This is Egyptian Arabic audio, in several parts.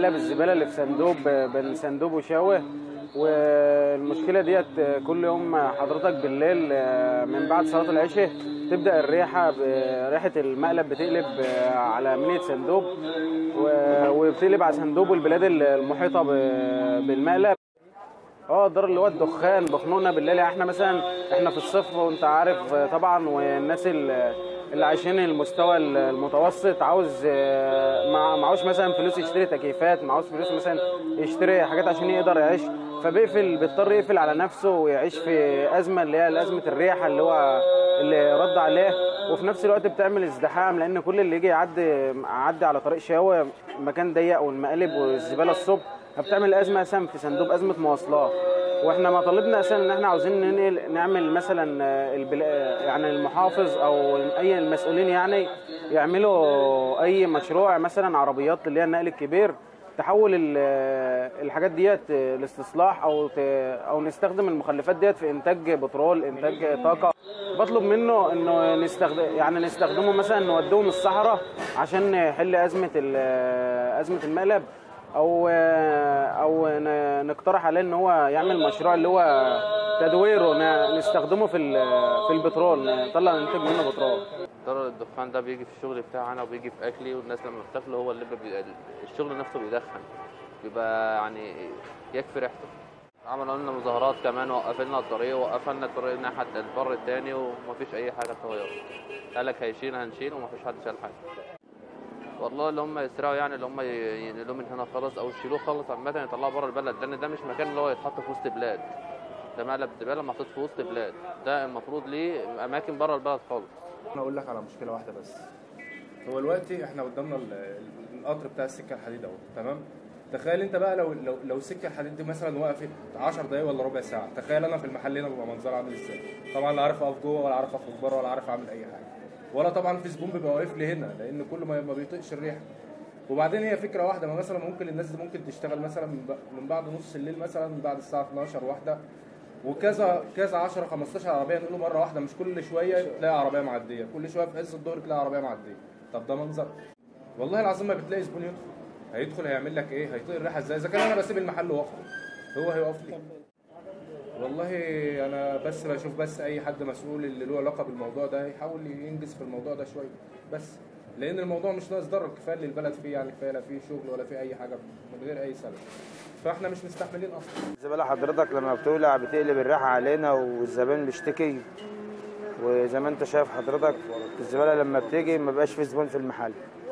مقلب الزباله اللي في صندوق ب- بين صندوق وشاوه والمشكله ديت كل يوم حضرتك بالليل آه، من بعد صلاه العشاء تبدا الريحه ب- ريحه المقلب بتقلب آه، على منيه صندوق و- وبتقلب على صندوق والبلاد المحيطه ب- بالمقلب اه الضرر اللي هو الدخان بخنوقنا بالليل يعني احنا مثلا احنا في الصيف وانت عارف آه، طبعا والناس ال- اللي عايشين المستوى المتوسط عاوز آه، مع- معهوش مثلا فلوس يشتري تكييفات معهوش فلوس مثلا يشتري حاجات عشان يقدر يعيش فبيقفل بيضطر يقفل على نفسه ويعيش في ازمه اللي هي ازمه الريحه اللي هو اللي رد عليه وفي نفس الوقت بتعمل ازدحام لان كل اللي يجي يعدي يعدي على طريق شاوي مكان ضيق والمقالب والزباله الصبح فبتعمل ازمه اساسا في صندوق ازمه مواصلات واحنا مطالبنا اساسا ان احنا عاوزين ننقل نعمل مثلا آه، البلا... يعني المحافظ او اي المسؤولين يعني يعملوا اي مشروع مثلا عربيات اللي هي النقل الكبير تحول ال- الحاجات ديت لاستصلاح او ت... او نستخدم المخلفات ديت في انتاج بترول انتاج طاقه بطلب منه انه نستخدم يعني نستخدمه مثلا نودوهم الصحراء عشان نحل ازمه ال... ازمه المقلب او او ن- نقترح عليه ان هو يعمل مشروع اللي هو تدويره ن- نستخدمه في ال- في البترول نطلع ننتج منه بترول ضرر الدخان ده بيجي في الشغل بتاعي انا وبيجي في اكلي والناس لما بتاكله هو اللي بي... الشغل نفسه بيدخن بيبقى يعني يكفي ريحته عملوا لنا مظاهرات كمان وقف لنا الطريق وقف لنا الطريق ناحيه البر التاني ومفيش اي حاجه اتغيرت قال لك هيشيل هنشيل ومفيش حد شال حاجه والله اللي هم يسرقوا يعني اللي هم ي- ينقلوه من هنا خالص او يشيلوه خالص عامه يطلعوه بره البلد لان ده مش مكان اللي هو يتحط في وسط بلاد ده مقلب زباله محطوط في وسط بلاد ده المفروض ليه اماكن بره البلد خالص انا اقول لك على مشكله واحده بس هو دلوقتي احنا قدامنا ال- ال- القطر بتاع السكه الحديد اهو تمام تخيل انت بقى لو لو لو السكه الحديد دي مثلا وقفت 10 دقايق ولا ربع ساعه تخيل انا في المحل هنا بيبقى منظري عامل ازاي طبعا لا عارف اقف جوه ولا عارف اخرج بره ولا عارف اعمل اي حاجه ولا طبعا في زبون بيبقى واقف لي هنا لان كله ما ما بيطيقش الريحه وبعدين هي فكره واحده ما مثلا ممكن الناس دي ممكن تشتغل مثلا من ب- من بعد نص الليل مثلا من بعد الساعه 12 واحده وكذا كذا 10 15 عربيه نقول مره واحده مش كل شويه تلاقي عربيه معديه كل شويه في عز الظهر تلاقي عربيه معديه طب ده منظر والله العظيم ما بتلاقي زبون يدخل هيدخل هيعمل لك ايه هيطيق الريحه ازاي اذا كان انا بسيب المحل واخرج هو هيقف لي والله انا بس بشوف بس اي حد مسؤول اللي له علاقه بالموضوع ده يحاول ينجز في الموضوع ده شويه بس لان الموضوع مش ناقص ضرر كفايه اللي البلد فيه يعني كفايه لا فيه شغل ولا فيه اي حاجه من غير اي سبب فاحنا مش مستحملين اصلا الزبالة حضرتك لما بتولع بتقلب الريحة علينا والزبائن بيشتكي وزي ما انت شايف حضرتك الزبالة لما بتيجي ما بقاش في زبون في المحل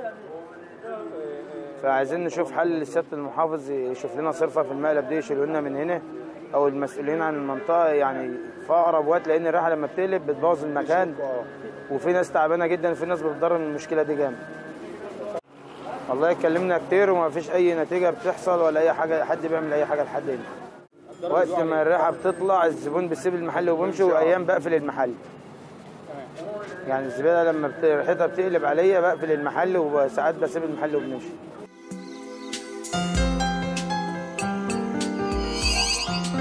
فعايزين نشوف حل لسيادة المحافظ يشوف لنا صرفة في المقلب دي يشيلوا لنا من هنا او المسؤولين عن المنطقة يعني في اقرب وقت لان الريحة لما بتقلب بتبوظ المكان وفي ناس تعبانة جدا وفي ناس بتضر من المشكلة دي جامد والله اتكلمنا كتير وما فيش اي نتيجة بتحصل ولا اي حاجة حد بيعمل اي حاجة لحد هنا وقت ما الريحه بتطلع الزبون بيسيب المحل وبيمشي وايام بقفل المحل يعني الزباله لما بت- ريحتها بتقلب عليا بقفل المحل وساعات بسيب المحل وبنمشي